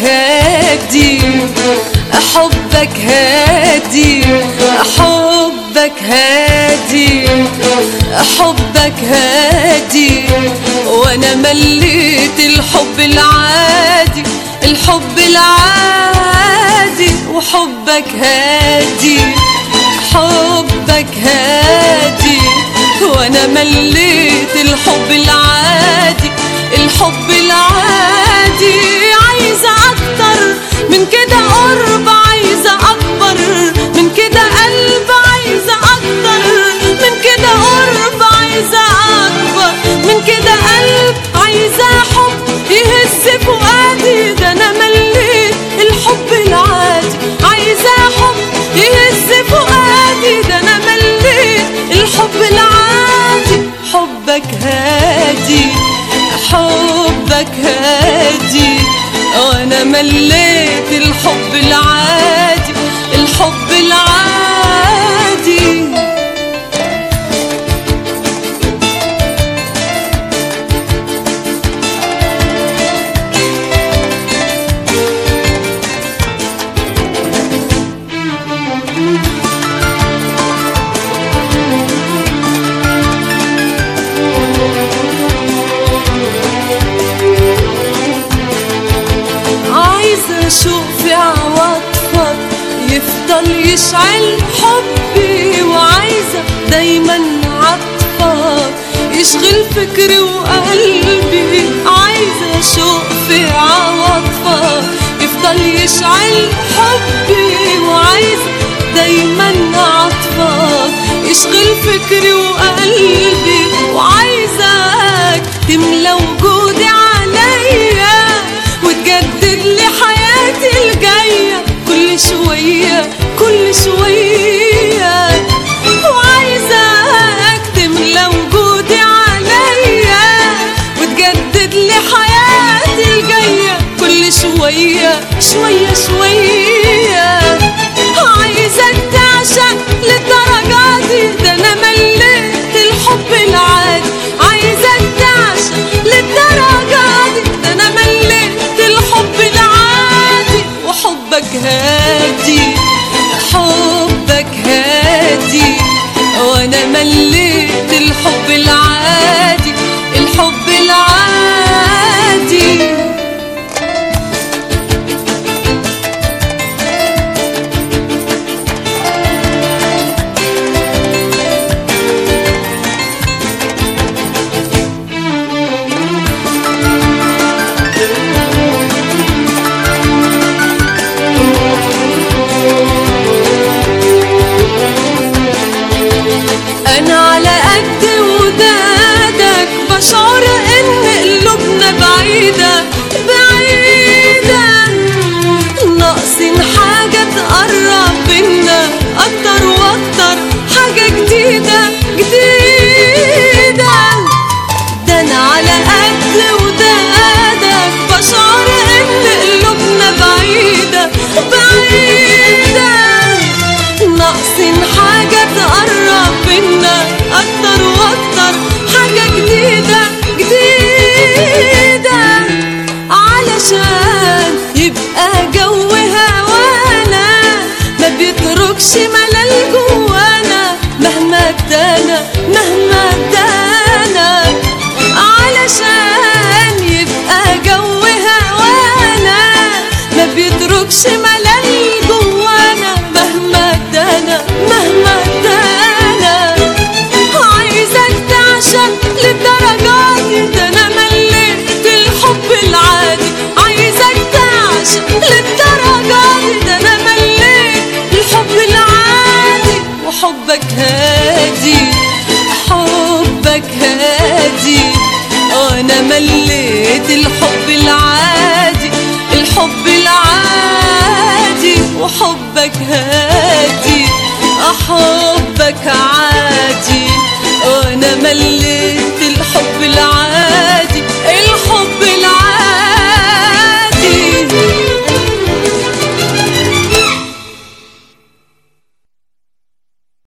هادي حبك هادي حبك هادي حبك هادي وانا مليت الحب العادي الحب العادي وحبك هادي حبك هادي وانا مليت الحب العادي الحب العادي عايزة اكتر من كده قرب عايزة اكبر من كده قلب عايزة اكتر من كده قرب عايزة اكبر من كده قلب عايزة حب يهز فؤادي ده انا مليت الحب العادي عايزة حب يهز فؤادي ده انا مليت الحب العادي حبك هادي حبك هادي وانا مليت الحب العادي الحب العادي عايزة اشوف في عواطفك يفضل يشعل حبي وعايزة دايما عطفك يشغل فكري وقلبي عايزة اشوف في عواطفك يفضل يشعل حبي وعايزة دايما عطفك يشغل فكري وقلبي وعايزك تملى وجودي عليا وتجدد لي حياتي الجاية كل شوية كل شوية وعايزاك تملى وجودي عليا وتجدد لي حياتي الجاية كل شوية شوية شوية عايزك تعشق للدرجة دي ده أنا مليت الحب العادي عايزك تعشق للدرجة دي ده أنا مليت الحب العادي وحبك هادي حبك هادي وأنا مليت الحب العادي الحب العادي انا على قد ودادك بشعر ان قلوبنا بعيدة بعيدة ناقصين حاجة تقرب بينا اكتر واكتر حاجة جديدة جديدة ده انا على قد ودادك بشعر ان قلوبنا بعيدة بعيدة ناقصين حاجة تقرب بينا أكتر وأكتر حاجة جديدة جديدة علشان يبقى جو هوانا ما بيتركش ملل جوانا مهما ادانا مهما ادانا علشان يبقى جو هوانا ما بيتركش ملل جوانا مهما ادانا مهما ادانا عايزك تعشق للدرجة دي ده انا مليت الحب العادي عايزك تعشق للدرجة دي ده انا مليت الحب العادي وحبك هادي حبك هادي وانا مليت الحب العادي الحب العادي وحبك هادي حبك عادي